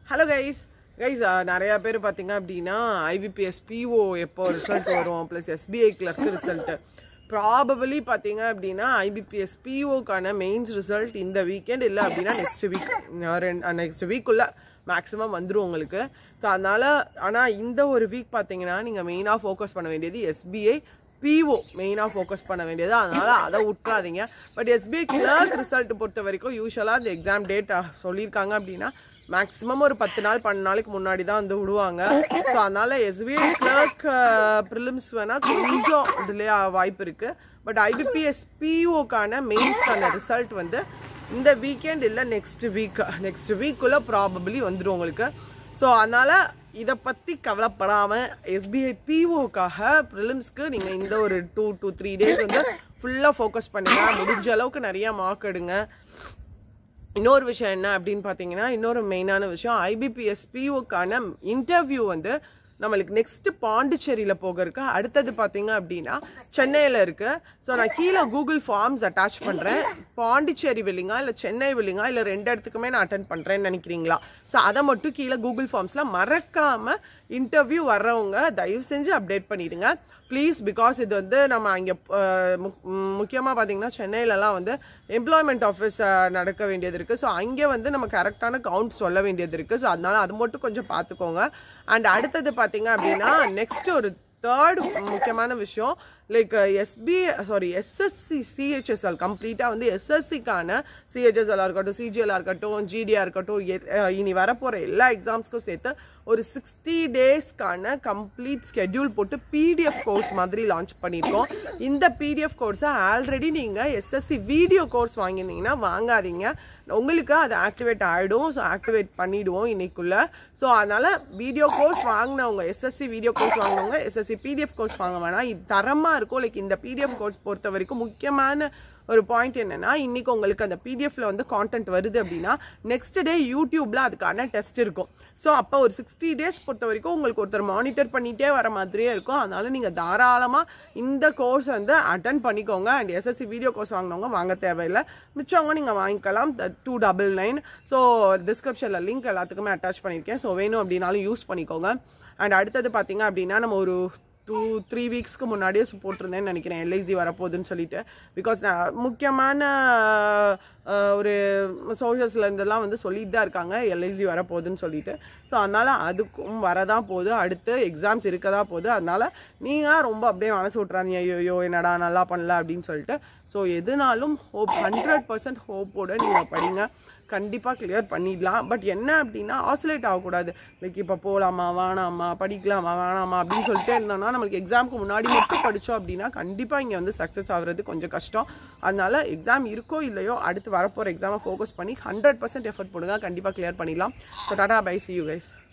hello guys guys நிறைய பேர் பார்த்தீங்க அப்படின்னா ஐபிபிஎஸ் பிஓ எப்போ ரிசல்ட் வரும் plus SBI clerk result probably பார்த்தீங்க அப்படின்னா ஐபிபிஎஸ் பிஓக்கான மெயின்ஸ் ரிசல்ட் இந்த வீக்கெண்ட் இல்லை அப்படின்னா நெக்ஸ்ட் வீக் நெக்ஸ்ட் வீக்குள்ள மேக்ஸிமம் வந்துடும் உங்களுக்கு ஸோ அதனால் ஆனால் இந்த ஒரு வீக் பார்த்தீங்கன்னா நீங்கள் மெயினாக ஃபோக்கஸ் பண்ண வேண்டியது எஸ்பிஐ பிஓ மெயினாக ஃபோக்கஸ் பண்ண வேண்டியது அதனால அதை விட்றாதீங்க பட் எஸ்பிஐ கிளர்க் ரிசல்ட் பொறுத்த வரைக்கும் யூஸ்வலாக இந்த எக்ஸாம் டேட் சொல்லியிருக்காங்க அப்படின்னா மேக்ஸிமம் ஒரு பத்து நாள் பன்னெண்டு நாளைக்கு முன்னாடி தான் வந்து விடுவாங்க ஸோ அதனால எஸ்பிஐ கிளர்க் ப்ரிலிம்ஸ் வேணால் கொஞ்சம் டிலே வாய்ப்பு இருக்கு பட் ஐபிபிஎஸ் பிஓக்கான மெயின்ஸ்க்கான ரிசல்ட் வந்து இந்த வீக்கெண்ட் இல்லை நெக்ஸ்ட் வீக் நெக்ஸ்ட் வீக்குள்ளே ப்ராபபிளி வந்துடும் உங்களுக்கு ஸோ அதனால இதை பற்றி கவலைப்படாமல் எஸ்பிஐ பிஓக்காக ப்ரிலிம்ஸ்க்கு நீங்கள் இந்த ஒரு டூ டூ த்ரீ டேஸ் வந்து ஃபுல்லாக ஃபோக்கஸ் பண்ணுங்க முடிஞ்ச அளவுக்கு நிறைய மார்க் எடுங்க இன்னொரு விஷயம் என்ன அப்படின்னு பார்த்தீங்கன்னா இன்னொரு மெயினான விஷயம் ஐபிபிஎஸ் பிஓக்கான இன்டர்வியூ வந்து நம்மளுக்கு நெக்ஸ்ட் பாண்டிச்சேரியில் போக இருக்கு அடுத்தது பார்த்தீங்க அப்படின்னா சென்னையில் இருக்கு ஸோ நான் கீழே கூகுள் ஃபார்ம்ஸ் அட்டாச் பண்ணுறேன் பாண்டிச்சேரி வில்லிங்கா இல்லை சென்னை வில்லிங்கா இல்லை ரெண்டு இடத்துக்குமே நான் அட்டன் பண்ணுறேன்னு நினைக்கிறீங்களா ஸோ அதை மட்டும் கீழே கூகுள் ஃபார்ம்ஸில் மறக்காமல் இன்டர்வியூ வர்றவங்க தயவு செஞ்சு அப்டேட் பண்ணிடுங்க ப்ளீஸ் பிகாஸ் இது வந்து நம்ம அங்கே முக்கியமாக பார்த்தீங்கன்னா சென்னையிலலாம் வந்து எம்ப்ளாய்மெண்ட் ஆஃபீஸ் நடக்க வேண்டியது இருக்குது ஸோ அங்கே வந்து நம்ம கரெக்டான கவுண்ட் சொல்ல வேண்டியது இருக்குது ஸோ அதனால அது மட்டும் கொஞ்சம் பார்த்துக்கோங்க அண்ட் அடுத்தது பார்த்தீங்க அப்படின்னா நெக்ஸ்ட் ஒரு தேர்ட் முக்கியமான விஷயம் like SP sorry SSC CHSL கம்ப்ளீட்டாக வந்து எஸ்எஸ்சிக்கான சிஹெச்எஸ்எல்லாக இருக்கட்டும் சிஜிஎல்லாக இருக்கட்டும் ஜிடிஆ இருக்கட்டும் இனி வரப்போகிற எல்லா எக்ஸாம்ஸ்க்கும் சேர்த்து ஒரு சிக்ஸ்டி டேஸ்க்கான கம்ப்ளீட் ஸ்கெட்யூல் போட்டு பிடிஎஃப் கோர்ஸ் மாதிரி லான்ச் பண்ணியிருக்கோம் இந்த பிடிஎஃப் கோர்ஸை ஆல்ரெடி நீங்கள் எஸ்எஸ்சி வீடியோ கோர்ஸ் வாங்கியிருந்தீங்கன்னா வாங்காதீங்க உங்களுக்கு அது ஆக்டிவேட் ஆகிடும் ஸோ ஆக்டிவேட் பண்ணிவிடுவோம் இன்னைக்குள்ள ஸோ அதனால் வீடியோ கோர்ஸ் வாங்கினவங்க எஸ்எஸ்சி வீடியோ கோர்ஸ் வாங்கினவங்க எஸ்எஸ்சி பிடிஎஃப் கோர்ஸ் வாங்க வேணாம் இது தரமாக இருக்கும் லைக் இந்த பிடிஎஃப் கோர்ஸ் பொறுத்த வரைக்கும் முக்கியமான ஒரு பாயிண்ட் என்னன்னா இன்னைக்கு உங்களுக்கு அந்த பிடிஎஃப்ல வந்து கான்டென்ட் வருது அப்படின்னா நெக்ஸ்ட் டே யூடியூப்ல அதுக்கான டெஸ்ட் இருக்கும் ஸோ அப்போ ஒரு சிக்ஸ்டி டேஸ் பொறுத்த வரைக்கும் உங்களுக்கு ஒருத்தர் மானிட்டர் பண்ணிட்டே வர மாதிரியே இருக்கும் அதனால நீங்க தாராளமா இந்த கோர்ஸ் வந்து அட்டன் பண்ணிக்கோங்க அண்ட் எஸ்எஸ்சி வீடியோ கோர்ஸ் வாங்கினவங்க வாங்க தேவையில்லை மிச்சவங்க நீங்க வாங்கிக்கலாம் டூ டபுள் நைன் ஸோ டிஸ்கிரிப்ஷன்ல லிங்க் எல்லாத்துக்குமே அட்டாச் பண்ணியிருக்கேன் ஸோ வேணும் அப்படின்னாலும் யூஸ் பண்ணிக்கோங்க அண்ட் அடுத்தது பார்த்தீங்க அப்படின்னா நம்ம ஒரு டூ த்ரீ வீக்ஸ்க்கு முன்னாடியே போட்டிருந்தேன்னு நினைக்கிறேன் எல்ஐசி வரப்போகுதுன்னு சொல்லிட்டு பிகாஸ் நான் முக்கியமான ஒரு சோஷியல்ஸ்ல இருந்தெல்லாம் வந்து சொல்லிட்டு தான் இருக்காங்க எல்ஐசி வரப்போகுதுன்னு சொல்லிட்டு ஸோ அதனால அதுக்கும் வரதான் போகுது அடுத்து எக்ஸாம்ஸ் இருக்க தான் போகுது அதனால நீங்கள் ரொம்ப அப்படியே மனசு விட்றாதீங்க ஐயோ என்னடா நல்லா பண்ணல அப்படின்னு சொல்லிட்டு ஸோ எதுனாலும் ஹோப் ஹண்ட்ரட் பர்சன்ட் ஹோப்போட நீங்கள் படிங்க கண்டிப்பாக கிளியர் பண்ணிடலாம் பட் என்ன அப்படின்னா ஆசிலேட் ஆகக்கூடாது லைக் இப்போ போகலாமா வேணாமா படிக்கலாமா வேணாமா அப்படின்னு சொல்லிட்டே இருந்தோம்னா நம்மளுக்கு எக்ஸாமுக்கு முன்னாடி மட்டும் படித்தோம் அப்படின்னா கண்டிப்பாக இங்கே வந்து சக்ஸஸ் ஆகுறது கொஞ்சம் கஷ்டம் அதனால எக்ஸாம் இருக்கோ இல்லையோ அடுத்து வரப்போகிற எக்ஸாமை ஃபோக்கஸ் பண்ணி ஹண்ட்ரட் பர்சன்ட் எஃபர்ட் போடுங்க கண்டிப்பாக கிளியர் பண்ணிடலாம் so tata bye see you guys